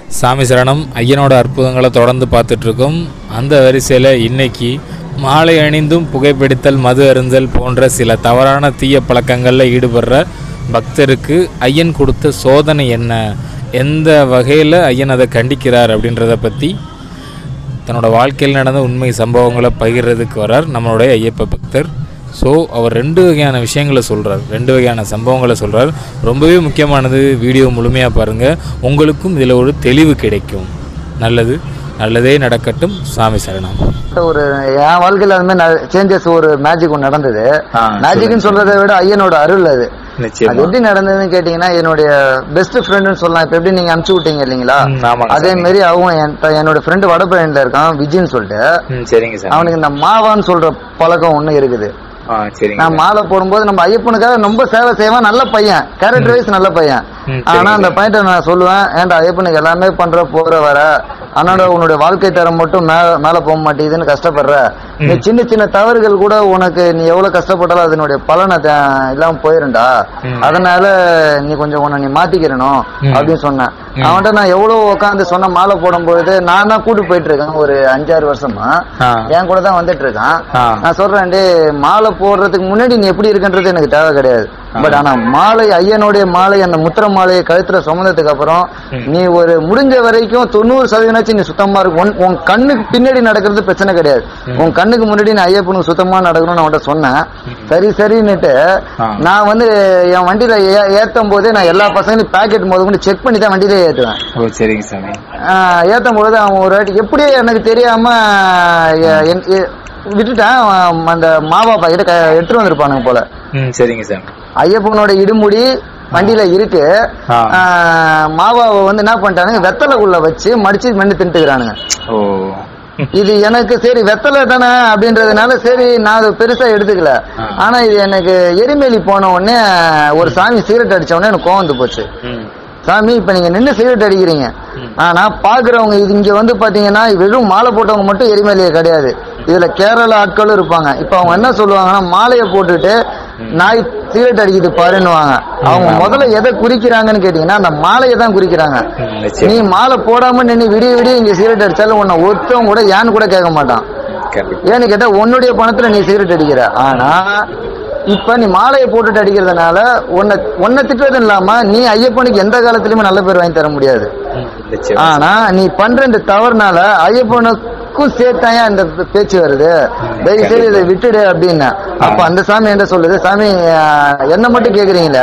சாமி சரணம் ஐயனோட அற்புதங்களை தொடர்ந்து பார்த்துட்ருக்கோம் அந்த வரிசையில் இன்னைக்கு மாலை அணிந்தும் புகைப்பிடித்தல் மது அருந்தல் போன்ற சில தவறான தீய பழக்கங்களில் ஈடுபடுற பக்தருக்கு ஐயன் கொடுத்த சோதனை என்ன எந்த வகையில் ஐயன் அதை கண்டிக்கிறார் அப்படின்றத பற்றி தன்னோட வாழ்க்கையில் நடந்த உண்மை சம்பவங்களை பகிர்றதுக்கு வரார் நம்மளுடைய ஐயப்ப பக்தர் ஸோ அவர் ரெண்டு வகையான விஷயங்களை சொல்கிறார் ரெண்டு வகையான சம்பவங்களை சொல்கிறார் ரொம்பவே முக்கியமானது வீடியோ முழுமையாக பாருங்கள் உங்களுக்கும் இதில் ஒரு தெளிவு கிடைக்கும் நல்லது நல்லதே நடக்கட்டும் சாமி சரணம் ஒரு என் வாழ்க்கையில அந்த மாதிரி சேஞ்சஸ் ஒரு மேஜிக் ஒன்று நடந்தது ஆ, மேஜிக்னு சொல்றதை விட ஐயனோட அருள் அது அது நிச்சயமா எப்படி நடந்ததுன்னு கேட்டீங்கன்னா என்னுடைய பெஸ்ட் ஃப்ரெண்டுன்னு சொல்லலாம் இப்ப எப்படி நீங்க அனுப்பிச்சு விட்டீங்க இல்லைங்களா ம், ஆமாங்க அதே சாமி. மாதிரி அவன் என்- என்னோட ஃப்ரெண்டு வடபழனில இருக்கான் விஜின்னு சொல்லிட்டு ம் சரிங்க சார் அவனுக்கு இந்த மாவான்னு சொல்ற பழக்கம் ஒண்ணு இருக்குது ஆ சரிங்க நான் மாலை போடும்போது நம்ம ஐயப்பனுக்காக ரொம்ப சேவை செய்வான் நல்ல பையன் கேரக்டர் வைஸ் நல்ல பையன் ம், ஆனா சரிங்க அந்த பையன்ட்ட நான் சொல்லுவேன் ஏன்டா ஐயப்பனுக்கு எல்லாமே பண்ற போற வர ஆனாட உன்னுடைய வாழ்க்கை தரம் மட்டும் மேல மேல போக மாட்டேங்குதுன்னு கஷ்டப்படுற நீ சின்ன சின்ன தவறுகள் கூட உனக்கு நீ எவ்வளவு கஷ்டப்பட்டாலும் அதனுடைய பலனை த- இல்லாம போயிருண்டா ம். அதனால நீ கொஞ்சம் உன்னை நீ மாத்திக்கிறணும் ம். அப்படின்னு சொன்னேன் அவன்கிட்ட நான் எவ்வளவு உட்காந்து சொன்ன மாலை போடும்பொழுது நான் தான் கூட்டு போயிட்டு இருக்கேன் ஒரு அஞ்சாறு வருஷமா ஆ என் கூட தான் வந்துட்டு இருக்கான் ஆ. நான் சொல்றேன் டே மாலை போடுறதுக்கு முன்னாடி நீ எப்படி இருக்குன்றது எனக்கு தேவை கிடையாது பட் ஆனா மாலை ஐயனுடைய மாலை அந்த முத்திர மாலையை கழுத்துல சுமந்ததுக்கு அப்புறம் ம். நீ ஒரு முடிஞ்ச வரைக்கும் தொண்ணூறு சதவீதம் நீ சுத்தமா இருக்கும் உன்- உன் கண்ணுக்கு பின்னாடி நடக்கிறது பிரச்சனை கிடையாது உன் கண்ணுக்கு முன்னாடி நான் ஐயப்பனுக்கு சுத்தமா நடக்கணும்னு அவன்கிட்ட சொன்னேன் சரி சரின்னுட்டு ஆ. நான் வந்து என் வண்டியில ஏ- ஏத்தும் போதே நான் எல்லா பசங்களையும் பேக்கெட் முதல் கொண்டு செக் பண்ணி தான் வண்டியிலே ஏத்துவேன் ஓ சரிங்க சாமி ஆஹ் ஏத்தும் பொழுது அவன் ஒரு வாட்டி எப்படியே எனக்கு தெரியாம எ- என்- எ- விட்டுட்டேன் அவன் அந்த மாவா பாக்கெட்ட க- எடுத்துட்டு வந்திருப்பானுங்க போல ம் சரிங்க சாமி ஐயப்பனோட இடுமுடி வண்டியில இருக்கு ஆ. ஆஹ் மாவாவை வந்து என்ன பண்ணிட்டானுங்க வெத்தலைக்குள்ள வச்சு மடிச்சு மென்னு தின்ட்டுக்கிறானுங்க ஓ இது எனக்கு சரி வெத்தலை தானே அப்படின்றதுனால சரி நான் அதை பெருசா எடுத்துக்கல ஆ. ஆனா இது எனக்கு எரிமேலி போன உடனே ஒரு சாமி சிகரெட் அடிச்ச உடனே எனக்கு கோவம் வந்து போச்சு ம் சாமி இப்ப நீங்க நின்னு சிகரெட் அடிக்கிறீங்க ஆனா பாக்குறவங்க இது இங்க வந்து பாத்தீங்கன்னா வெறும் மாலை போட்டவங்க மட்டும் எரிமலையே கிடையாது இதுல கேரளா ஆட்களும் இருப்பாங்க இப்ப அவங்க என்ன சொல்லுவாங்கன்னா மாலையை போட்டுட்டு நாய் சிகரெட் அடிக்குது பாருன்னுவாங்க அவங்க முதல்ல எதை குறிக்கிறாங்கன்னு கேட்டீங்கன்னா அந்த மாலையை தான் குறிக்கிறாங்க ம், நிச்சயம் நீ மாலை போடாம நின்னு விடிய விடிய இங்க சிகரெட் அடிச்சாலும் உன்னை ஒருத்தவங்க கூட ஏன்னு கூட கேட்க மாட்டான் கண்டிப்பா ஏன்னு கேட்டா உன்னுடைய பணத்துல நீ சிகரெட் அடிக்கிற ஆனா இப்ப நீ மாலையை போட்டுட்டு அடிக்கிறதுனால உன்னை உன்னை திட்டுறது இல்லாம நீ ஐயப்பனுக்கு எந்த காலத்திலயுமே நல்ல பேர் வாங்கி தர முடியாது ம், நிச்சயம் ஆனா நீ பண்ற இந்த தவறுனால ஐயப்பனுக்கும் சேர்த்தாயா இந்த பேச்சு வருது தயவு செய்து இதை விட்டுடு அப்படின்னு அப்ப அந்த சாமி என்ன சொல்லுது சாமி ஆஹ், என்ன மட்டும் கேக்குறீங்களே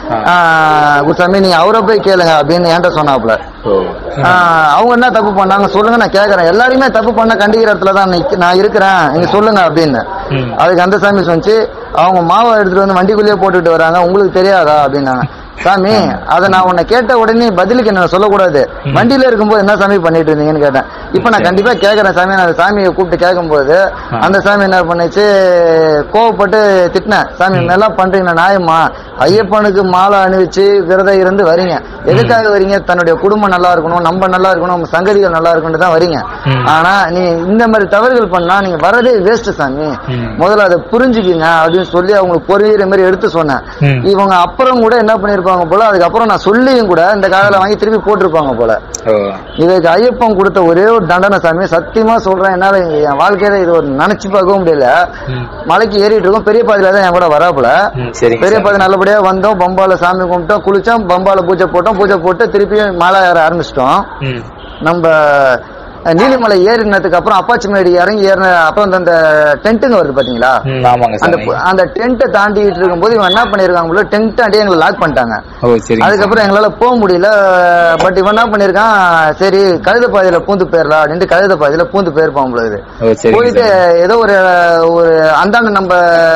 ஆஹ், குருசாமி நீங்க அவரை போய் கேளுங்க அப்படின்னு என்கிட்ட சொன்னாப்புல ஓ ஆஹ், அவங்க என்ன தப்பு பண்ணாங்க சொல்லுங்க நான் கேக்குறேன் எல்லாருமே தப்பு பண்ண கண்டிக்கிற இடத்துல தான் நிக்க- நான் இருக்கிறேன் நீங்க சொல்லுங்க அப்படின்னு ம். அதுக்கு அந்த சாமி சொன்னிச்சு அவங்க மாவை எடுத்துட்டு வந்து வண்டிக்குள்ளேயே போட்டுட்டு வராங்க உங்களுக்கு தெரியாதா அப்படின்னாங்க சாமி அதை நான் உன்னை கேட்ட உடனே பதிலுக்கு என்ன சொல்லக்கூடாது வண்டியில இருக்கும்போது என்ன சாமி பண்ணிட்டு இருந்தீங்கன்னு கேட்டேன் இப்ப நான் கண்டிப்பா கேக்குறேன் சாமி நான் அந்த சாமியை கூப்பிட்டு கேட்கும்போது அந்த சாமி என்ன பண்ணுச்சு கோவப்பட்டு திட்டினேன் சாமி இதெல்லாம் பண்றீங்க நியாயமா ஐயப்பனுக்கு மாலை அணிவிச்சு விரதம் இருந்து வரீங்க எதுக்காக வரீங்க தன்னுடைய குடும்பம் நல்லா இருக்கணும் நம்ம நல்லா இருக்கணும் நம்ம சங்கதிகள் நல்லா இருக்கணும் தான் வரீங்க ம். ஆனா நீ இந்த மாதிரி தவறுகள் பண்ணா நீங்க வரதே வேஸ்ட் சாமி ம். முதல்ல அதை புரிஞ்சுக்கிங்க அப்படின்னு சொல்லி அவங்களுக்கு புரியுற மாதிரி எடுத்து சொன்னேன் ம். இவங்க அப்புறம் கூட என்ன பண்ணிருப்பாங்க போல அதுக்கப்புறம் நான் சொல்லியும் கூட இந்த காதல வாங்கி திருப்பி போட்டிருப்பாங்க போல ஓ இதுக்கு ஐயப்பன் கொடுத்த ஒரே ஒரு தண்டனை சாமி சத்தியமா சொல்றேன் என்னால என் வாழ்க்கையில இது ஒரு நினைச்சு பார்க்கவும் முடியல ம். மலைக்கு ஏறிட்டு இருக்கோம் பெரிய பாதையில தான் என் கூட வராப்புல ம் சரிங்க பெரிய சாமி. பாதை நல்லபடியா வந்தோம் பம்பால சாமி கும்பிட்டோம் குளிச்சோம் பம்பால பூஜை போட்டோம் பூஜை போட்டு திருப்பியும் மலை ஏற ஆரம்பிச்சிட்டோம் ம் நம்ம அஹ், நீலிமலை ஏறினதுக்கு அப்புறம் அப்பாச்சி மேடு இறங்கி ஏறின அப்புறம் அந்த- அந்த டென்ட்டுங்க வருது பாத்தீங்களா ம் ஆமாங்க அந்த சாமி அந்த டென்ட்டை தாண்டிட்டு இருக்கும்போது இவன் என்ன பண்ணிருக்காங்க டென்ட் அடியே எங்களை லாக் பண்ணிட்டாங்க ஓ சரிங்க அதுக்கப்புறம் எங்களால போக முடியல பட் இவன் என்ன பண்ணிருக்கான் சரி கழுத பாதையில பூந்து போயிடலாம் அப்படின்ட்டு கழுத பாதையில பூந்து போயிருப்பான் பொழுது ஓ சரிங்க போயிட்டு சாமி. ஏதோ ஒரு ஒரு அந்தாண்ட நம்ம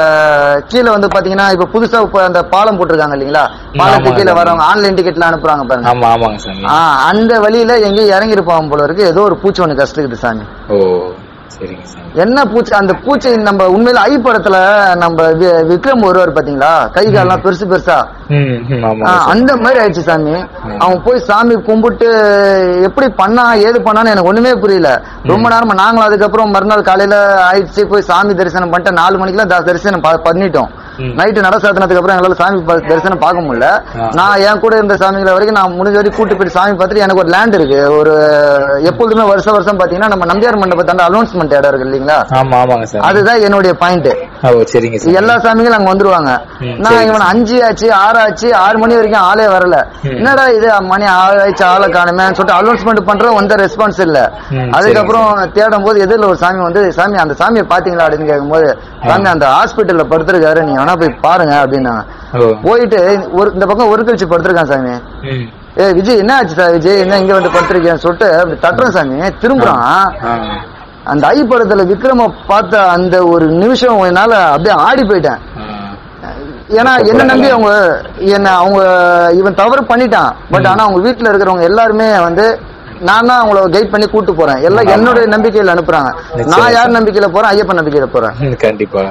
கீழே வந்து பாத்தீங்கன்னா இப்ப புதுசா இப்ப அந்த பாலம் போட்டிருக்காங்க இல்லைங்களா பாலத்துக்கு ஆமாங்க கீழே சாமி. வரவங்க ஆன்லைன் டிக்கெட்லாம் அனுப்புறாங்க பாருங்க ஆமா ஆமாங்க சாமி ஆ, அந்த வழியில எங்கேயும் இறங்கி இருப்பான் போல இருக்கு ஏதோ ஒரு பூச்சி ஒண்ணு கஷ்டக்குது சாமி ஓ சரிங்க சாமி என்ன பூச்சி அந்த பூச்சி நம்ம உண்மையில ஐ படத்துல நம்ம வி- விக்ரம் வருவார் பாத்தீங்களா கை கால்லாம் பெருசு பெருசா ம் ம், ஆ, ஆமாங்க சாமி. அந்த மாதிரி ஆயிடுச்சு சாமி அவன் போய் சாமி கும்பிட்டு எப்படி பண்ணா ஏது பண்ணான்னு எனக்கு ஒண்ணுமே புரியல ரொம்ப நேரமா நாங்களும் அதுக்கப்புறம் மறுநாள் காலையில ஆயிடுச்சு போய் சாமி தரிசனம் பண்ணிட்டு நாலு மணிக்கெல்லாம் த- தரிசனம் ப- பண்ணிட்டோம் ம். நைட்டு நட சாத்தினதுக்கு அப்புறம் எங்களால சாமி பா- தரிசனம் பார்க்க முடியல ஆ. நான் என் கூட இருந்த சாமிகளை வரைக்கும் நான் முடிஞ்ச வரைக்கும் கூட்டு போயிட்டு சாமி பார்த்துட்டு எனக்கு ஒரு லேண்ட் இருக்கு ஒரு எப்பொழுதுமே வருஷம் வருஷம் பாத்தீங்கன்னா நம்ம நம்பியார் மண்டபத்தாண்ட அனௌன்ஸ்மெண்ட் இடம் இருக்கு இல்லீங்களா ஆமா ஆமாங்க சார் அதுதான் என்னுடைய பாயிண்ட் ஓ சரிங்க சார் எல்லா சாமிகளும் அங்க வந்துருவாங்க ம், நான் சரி. இவன் அஞ்சு ஆச்சு ஆறு ஆச்சு ஆறு மணி வரைக்கும் ஆளே வரல ம். என்னடா இது மணி ஆறு ஆச்சு ஆளை காணுமே சொல்லிட்டு அனௌன்ஸ்மெண்ட் பண்றோம் வந்த ரெஸ்பான்ஸ் இல்ல ம், அதுக்கப்புறம் தேடும் போது எதிரில் ஒரு சாமி வந்து சாமி அந்த சாமியை பாத்தீங்களா அப்படின்னு கேட்கும்போது சாமி அந்த ஹாஸ்பிட்டல்ல படுத்திருக்காரு நீங்க வேணா போய் பாருங்க அப்படின்னாங்க ஓ போயிட்டு ஒரு இந்த பக்கம் ஒரு கழிச்சு படுத்திருக்கான் சாமி ம் ஏ விஜய் என்ன ஆச்சு சார் விஜய் என்ன இங்க வந்து படுத்திருக்கேன்னு சொல்லிட்டு அப்படி தட்டுறோம் சாமி திரும்புறான் ஆ அந்த ஐ படத்துல விக்ரம பார்த்த அந்த ஒரு நிமிஷம் என்னால அப்படியே ஆடி போயிட்டேன் ஆ. ஏன்னா என்ன நம்பி அவங்க என்ன அவங்க இவன் தவறு பண்ணிட்டான் பட் ஆனா அவங்க வீட்டுல இருக்கிறவங்க எல்லாருமே வந்து நான் தான் அவங்கள கைட் பண்ணி கூட்டு போறேன் எல்லாம் என்னுடைய நம்பிக்கையில அனுப்புறாங்க நான் யார் நம்பிக்கையில போறேன் ஐயப்பன் நம்பிக்கையில போறேன் ம், கண்டிப்பா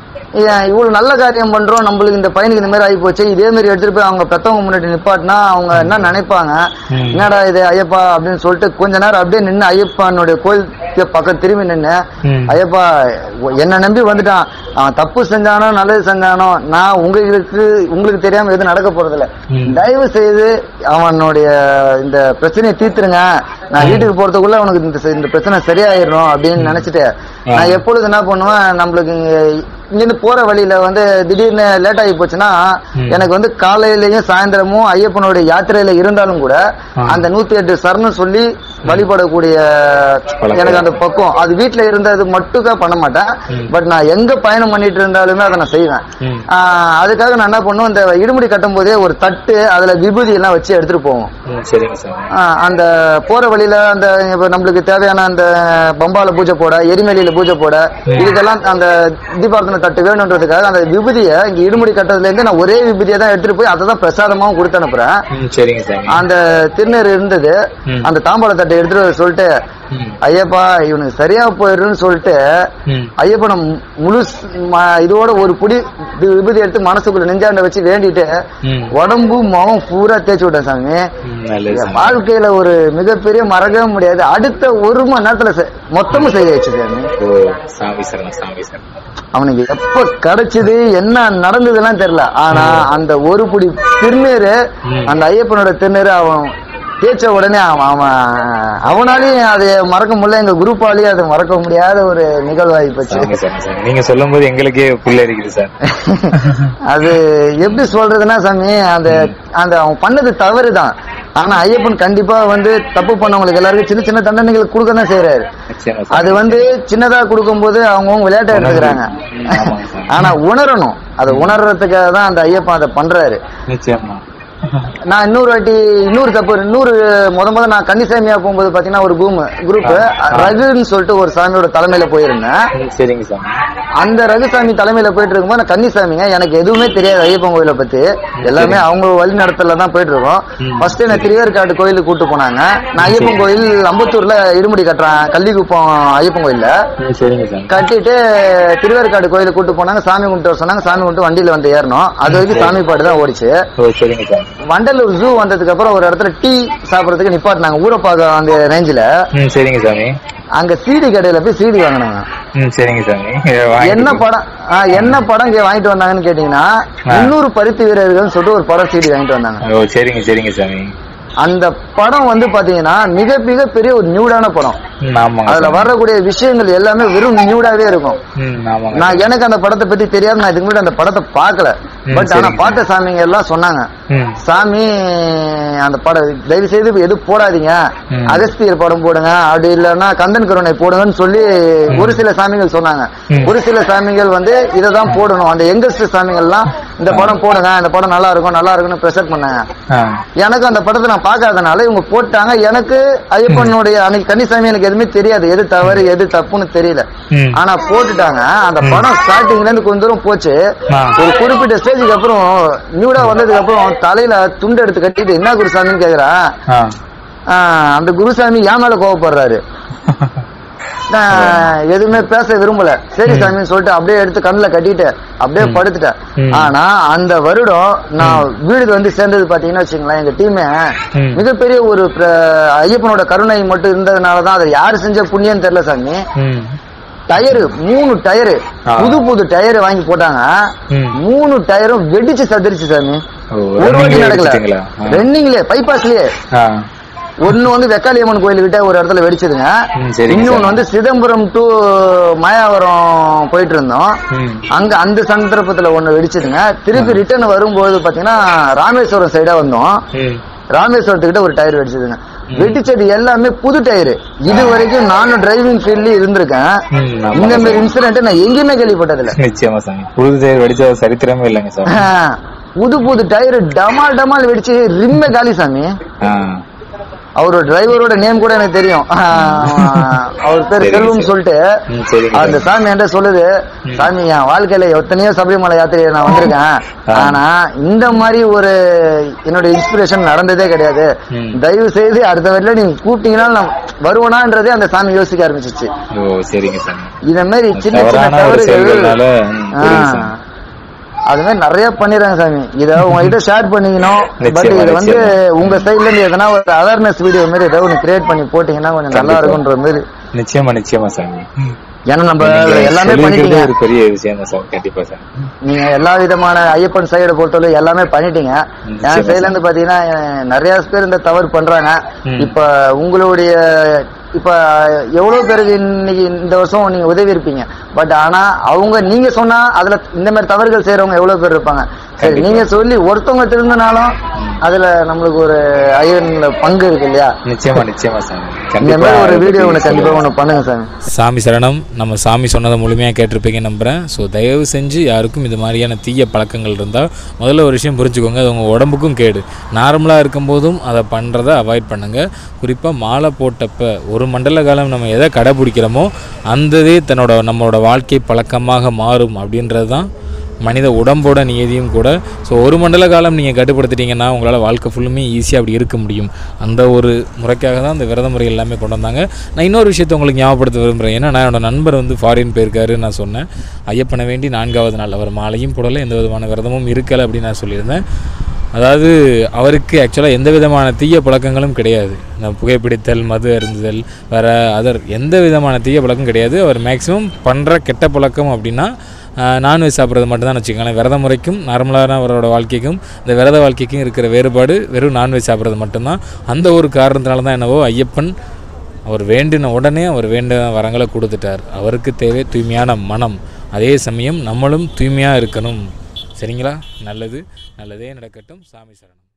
ஏன் இவ்வளவு நல்ல காரியம் பண்றோம் நம்மளுக்கு இந்த பையனுக்கு இந்த மாதிரி ஆகி போச்சு இதே மாதிரி எடுத்துட்டு போய் அவங்க பெத்தவங்க முன்னாடி நிப்பாட்டினா அவங்க என்ன நினைப்பாங்க ம். என்னடா இது ஐயப்பா அப்படின்னு சொல்லிட்டு கொஞ்ச நேரம் அப்படியே நின்னு ஐயப்பானுடைய கோயில் பக்கம் திரும்பி நின்னு ம். ஐயப்பா என்ன நம்பி வந்துட்டான் அவன் தப்பு செஞ்சானோ நல்லது செஞ்சானோ நான் உங்களுக்கு உங்களுக்கு தெரியாம எதுவும் நடக்க போறதில்ல ம். தயவு செய்து அவனுடைய இந்த பிரச்சனையை தீர்த்துருங்க நான் வீட்டுக்கு போறதுக்குள்ள அவனுக்கு இந்த இந்த பிரச்சனை சரியாயிரும் அப்படின்னு நினைச்சிட்டு நான் எப்பொழுது என்ன பண்ணுவேன் நம்மளுக்கு இங்க இங்கிருந்து போற வழியில வந்து திடீர்னு லேட் ஆகி போச்சுன்னா ம். எனக்கு வந்து காலையிலயும் சாயந்தரமும் ஐயப்பனுடைய யாத்திரையில இருந்தாலும் கூட ஆ. அந்த நூத்தி எட்டு சரணம் சொல்லி வழிபடக்கூடிய பழக்கம். எனக்கு அந்த பக்கம் அது வீட்டுல இருந்தது மட்டுக்கா பண்ண மாட்டேன் ம். பட் நான் எங்க பயணம் பண்ணிட்டு இருந்தாலுமே அதை நான் செய்வேன் ம். ஆஹ் அதுக்காக நான் என்ன பண்ணுவேன் இந்த இடுமுடி கட்டும் போதே ஒரு தட்டு அதுல விபூதி எல்லாம் வச்சு எடுத்துட்டு போவோம் ம், சரிங்க சார் ஆஹ் அந்த போற வழியில அந்த இப்ப நம்மளுக்கு தேவையான அந்த பம்பால பூஜை போட எரிமலையில பூஜை போட இதுக்கெல்லாம் அந்த தீபார்த்தனை தட்டு வேணுன்றதுக்காக அந்த விபூதியை இங்க இடுமுடி கட்டதுல இருந்து நான் ஒரே விபூதியை தான் எடுத்துட்டு போய் அதை தான் பிரசாதமாவும் கொடுத்து அனுப்புறேன் ம், சரிங்க சார் அந்த திருநீர் இருந்தது ம். அந்த தாம்பாள தட்டை எடுத்துட்டு வர சொல்லிட்டு ம். ஐயப்பா இவனுக்கு சரியா போயிருன்னு சொல்லிட்டு ம். ஐயப்பனை முழு இதோட ஒரு புடி வி- விபூதி எடுத்து மனசுக்குள்ள நெஞ்சாண்ட வச்சு வேண்டிட்டு ம். உடம்பு முகம் பூரா தேய்ச்சி விட்டேன் சாமி ம், நல்லது என் சார் வாழ்க்கையில ஒரு மிகப்பெரிய மறக்கவே முடியாது அடுத்த ஒரு மணி நேரத்துல செ- மொத்தமும் செய்ய வச்சு சாமி ஓ சாமி சரணம் சாமி சரணம் அவனுக்கு எப்ப கிடைச்சது என்ன நடந்ததுலாம் தெரியல ஆனா அந்த ஒரு புடி திருநீரு ம். அந்த ஐயப்பனோட திருநீரு அவன் தேய்ச்ச உடனே அவன் அவன் அவனாலையும் அதை மறக்க முடியல எங்க குரூப்பாலேயும் அதை மறக்க முடியாத ஒரு நிகழ்வாகி போச்சு சாமி சரணம் சார் நீங்க சொல்லும் போது எங்களுக்கே புள்ள இருக்குது சார் அது எப்படி சொல்றதுன்னா சாமி அந்த அந்த அவன் பண்ணது தவறு தான் ஆனா ஐயப்பன் கண்டிப்பா வந்து தப்பு பண்ணவங்களுக்கு எல்லாருக்கும் சின்ன சின்ன தண்டனைகள் கொடுக்க தான் செய்யறாரு நிச்சயமா சார் அது வந்து சின்னதா கொடுக்கும்போது அவங்கவுங்க விளையாட்டை எடுத்துக்கிறாங்க ம், ஆமாங்க சார். ஆனா உணரணும் அதை உணர்றதுக்காக தான் அந்த ஐயப்பன் அதை பண்றாரு நிச்சயமா நான் இன்னொரு வாட்டி இன்னொரு தப்பு இன்னொரு முத முத நான் கன்னிசாமியா போகும்போது பாத்தீங்கன்னா ஒரு கூம் குரூப் ரகுன்னு சொல்லிட்டு ஒரு சாமியோட தலைமையில போயிருந்தேன் ம், சரிங்க சார் அந்த ரகுசாமி தலைமையில போயிட்டு இருக்கும்போது நான் கன்னிசாமிங்க எனக்கு எதுவுமே தெரியாது ஐயப்பன் கோயிலை பத்தி எல்லாமே அவங்க வழி நடத்தல தான் போயிட்டு இருக்கோம் ம். ஃபர்ஸ்ட் என்ன திருவேற்காடு கோயிலுக்கு கூட்டு போனாங்க நான் ஐயப்பன் கோயில் அம்பத்தூர்ல இருமுடி கட்டுறேன் கள்ளிக்குப்பம் ஐயப்பன் கோயில்ல ம், சரிங்க சார் கட்டிட்டு திருவேற்காடு கோயிலுக்கு கூட்டு போனாங்க சாமி கும்பிட்டு வர சொன்னாங்க சாமி கும்பிட்டு வண்டியில வந்து ஏறணும் அது வரைக்கும் சாமி பாட்டு தான் ஓடிச்சு ஓ சரிங்க சார் வண்டலூர் ஜூ வந்ததுக்கு அப்புறம் ஒரு இடத்துல டீ சாப்பிடறதுக்கு நிப்பாட்டினாங்க ஊரப்பாக அந்த ரேஞ்சில ம் சரிங்க சாமி அங்க சீடி கடையில போய் சீடி வாங்கினாங்க ம் சரிங்க சாமி என்ன படம் ஆ, என்ன படம் இங்க வாங்கிட்டு வந்தாங்கன்னு கேட்டீங்கன்னா ஆ. முன்னூறு பருத்தி வீரர்கள் சொல்லிட்டு ஒரு படம் சீடி வாங்கிட்டு வந்தாங்க ஓ சரிங்க சரிங்க சாமி அந்த படம் வந்து பாத்தீங்கன்னா மிக மிக பெரிய ஒரு நியூடான படம் ம் ஆமாங்க அதுல சார். வரக்கூடிய விஷயங்கள் எல்லாமே வெறும் நியூடாவே இருக்கும் ம் ஆமாங்க நான் எனக்கு அந்த படத்தை பத்தி தெரியாது நான் இதுக்கு முன்னாடி அந்த படத்தை பார்க்கல ம், பட் ஆனா சரிங்க. பார்த்த சாமிங்க எல்லாம் சொன்னாங்க ம் சாமி அந்த படம் தயவு செய்து எது போடாதீங்க ம். அகஸ்தியர் படம் போடுங்க அப்படி இல்லைன்னா கந்தன் கருணை போடுங்கன்னு சொல்லி ஒரு சில சாமிகள் சொன்னாங்க ம். ஒரு சில சாமிகள் வந்து இதை தான் போடணும் அந்த யங்கஸ்ட் சாமிகள்லாம் இந்த படம் போடுங்க இந்த படம் நல்லா இருக்கும் நல்லா இருக்கும்னு ப்ரெசென்ட் பண்ணாங்க ஆ எனக்கு அந்த படத்தை நான் பார்க்காதனால இவங்க போட்டாங்க எனக்கு ஐயப்பனுடைய அன்னைக்கு கன்னிசாமி எனக்கு எதுவுமே தெரியாது எது தவறு எது தப்புன்னு தெரியல ம் ஆனா போட்டுட்டாங்க அந்த படம் ஸ்டார்டிங்ல இருந்து கொஞ்ச தூரம் போச்சு ஆ. ஒரு குறிப்பிட்ட ஸ்டேஜுக்கு அப்புறம் நியூடா வந்ததுக்கு அப்புறம் தலையில துண்டு எடுத்து கட்டிட்டு என்ன குருசாமின்னு கேக்குறா ஆ ஆ, அந்த குருசாமி என் மேல கோவப்படுறாரு நான் எதுவுமே பேச விரும்பல சரி சாமின்னு சொல்லிட்டு அப்படியே எடுத்து கண்ணுல கட்டிட்டு அப்படியே படுத்துட்டேன் ம். ஆனா அந்த வருடம் நான் வீடு வந்து சேர்ந்தது பாத்தீங்கன்னா வச்சுங்களேன் எங்க டீமே ம். மிகப்பெரிய ஒரு பிர- ஐயப்பனோட கருணை மட்டும் இருந்ததுனாலதான் அதை யாரு செஞ்ச புண்ணியம் தெரியல சாமி ம் டயரு மூணு டயரு ஆ. புது புது டயர் வாங்கி போட்டாங்க ம். மூணு டயரும் வெடிச்சு சதுரிச்சு சாமி ஓ, ஒரு வாட்டி running ல நடக்கல வெடிச்சிட்டீங்களா? ஆ. ரன்னிங்லயே பைபாஸ்லயே ஆ ஒண்ணு வந்து வெக்காளியம்மன் கோயில் கிட்ட ஒரு இடத்துல வெடிச்சதுங்க ம், சரிங்க இன்னொன்னு சார். வந்து சிதம்பரம் டு மாயாவரம் போயிட்டு இருந்தோம் ம். அங்க அந்த சந்தர்ப்பத்துல ஒண்ணு வெடிச்சதுங்க திருப்பி ரிட்டர்ன் வரும்போது பாத்தீங்கன்னா ராமேஸ்வரம் சைடா வந்தோம் ம். ராமேஸ்வரத்துக்கிட்ட ஒரு டயர் வெடிச்சதுங்க வெடிச்சது எல்லாமே புது டயர் இது வரைக்கும் நானும் டிரைவிங் ஃபீல்ட்லயே இருந்திருக்கேன் ம், ஆமா இந்த மாதிரி சார். இன்சிடென்ட் நான் எங்கேயுமே கேள்விப்பட்டதில்ல நிச்சயமா சாமி புது தேர் வெடிச்ச சரித்திரமே இல்லைங்க சார் ஆஹ், புது புது டயர் டமால் டமால் வெடிச்சு ரிம்மே காலி சாமி ஆ அவரோட டிரைவரோட நேம் கூட எனக்கு தெரியும் ஆஹ், அவர் பேர் சரிங்க செல்வம் சார். சொல்லிட்டு ம், சரிங்க அந்த சார். சாமி என்கிட்ட சொல்லுது சாமி என் வாழ்க்கையில எத்தனையோ சபரிமலை யாத்திரை நான் வந்திருக்கேன் ஆ. ஆனா இந்த மாதிரி ஒரு என்னோட இன்ஸ்பிரேஷன் நடந்ததே கிடையாது ம். தயவு செய்து அடுத்த வரையில நீங்க கூப்பிட்டீங்கன்னா நான் வருவனான்றதே அந்த சாமி யோசிக்க ஆரம்பிச்சிச்சு ஓ சரிங்க சாமி இத மாதிரி சின்ன சின்ன தவறான ஒரு தவறுகள் செயல்கள்னால ம், புரியுது ஆ. சாமி. அது மாதிரி நிறைய பண்ணிடுறாங்க சாமி இத உங்ககிட்ட ஷேர் பண்ணிக்கணும் பட் நிச்சயமா, இது வந்து நிச்சயமா. உங்க சைடுல இருந்து எதனா ஒரு அவேர்னஸ் வீடியோ மாதிரி ஏதாவது ஒன்று கிரியேட் பண்ணி போட்டீங்கன்னா கொஞ்சம் நல்லா கண்டிப்பா. இருக்கும்ன்ற மாதிரி நிச்சயமா நிச்சயமா சாமி ஏன்னா நம்ம நீங்க எல்லாமே சொல்லியிருக்கிறது பண்ணிட்டீங்க ஒரு பெரிய விஷயம் தான் சார் கண்டிப்பா சார் நீங்க எல்லா விதமான ஐயப்பன் சைடை பொறுத்தவரை எல்லாமே பண்ணிட்டீங்க நிச்சயமா என் சைடுல இருந்து பாத்தீங்கன்னா அஹ், நிறைய பேர் இந்த தவறு பண்றாங்க ம். இப்ப உங்களுடைய இப்ப எவ்வளவு பேருக்கு இன்னைக்கு இந்த வருஷம் நீங்க உதவி இருப்பீங்க பட் ஆனா அவங்க நீங்க சொன்னா அதுல இந்த மாதிரி தவறுகள் செய்யறவங்க எவ்வளவு பேர் இருப்பாங்க சரி கண்டிப்பா. நீங்க சொல்லி ஒருத்தவங்க திருந்தினாலும் அதுல நம்மளுக்கு ஒரு ஐயன்ல பங்கு இருக்கு இல்லையா நிச்சயமா நிச்சயமா சாமி இந்த கண்டிப்பா மாதிரி ஒரு அதை வீடியோ பத்தி ஒன்று கண்டிப்பா சொல்லுங்க. ஒன்று பண்ணுங்க சாமி சாமி சரணம் நம்ம சாமி சொன்னதை முழுமையாக கேட்டிருப்பீங்க நம்புகிறேன் ஸோ தயவு செஞ்சு யாருக்கும் இது மாதிரியான தீய பழக்கங்கள் இருந்தால் முதல்ல ஒரு விஷயம் புரிஞ்சுக்கோங்க அது உங்கள் உடம்புக்கும் கேடு நார்மலாக இருக்கும்போதும் அதை பண்ணுறதை அவாய்ட் பண்ணுங்கள் குறிப்பாக மாலை போட்டப்ப ஒரு மண்டல காலம் நம்ம எதை கடைபிடிக்கிறோமோ அந்ததே தன்னோட நம்மளோட வாழ்க்கை பழக்கமாக மாறும் அப்படின்றது தான் மனித உடம்போட நியதியும் கூட ஸோ ஒரு மண்டல காலம் நீங்கள் கட்டுப்படுத்திட்டீங்கன்னா உங்களால் வாழ்க்கை ஃபுல்லுமே ஈஸியாக அப்படி இருக்க முடியும் அந்த ஒரு முறைக்காக தான் அந்த விரத முறை எல்லாமே கொண்டு வந்தாங்க நான் இன்னொரு விஷயத்தை உங்களுக்கு ஞாபகப்படுத்த விரும்புகிறேன் ஏன்னா நான் என்னோட நண்பர் வந்து ஃபாரின் போயிருக்காரு நான் சொன்னேன் ஐயப்பனை வேண்டி நான்காவது நாள் அவர் மாலையும் போடலை எந்த விதமான விரதமும் இருக்கலை அப்படின்னு நான் சொல்லியிருந்தேன் அதாவது அவருக்கு ஆக்சுவலாக எந்த விதமான தீய பழக்கங்களும் கிடையாது இந்த புகைப்பிடித்தல் மது அருந்துதல் வேறு அதர் எந்த விதமான தீய பழக்கம் கிடையாது அவர் மேக்ஸிமம் பண்ணுற கெட்ட பழக்கம் அப்படின்னா நான்வெஜ் சாப்பிட்றது மட்டும்தான் வச்சுக்கோங்களேன் விரத முறைக்கும் நார்மலான அவரோட வாழ்க்கைக்கும் இந்த விரத வாழ்க்கைக்கும் இருக்கிற வேறுபாடு வெறும் நான்வெஜ் சாப்பிட்றது மட்டும்தான் அந்த ஒரு காரணத்தினால தான் என்னவோ ஐயப்பன் அவர் வேண்டின உடனே அவர் வேண்டின வரங்களை கொடுத்துட்டார் அவருக்கு தேவை தூய்மையான மனம் அதே சமயம் நம்மளும் தூய்மையாக இருக்கணும் சரிங்களா நல்லது நல்லதே நடக்கட்டும் சாமி சரணம்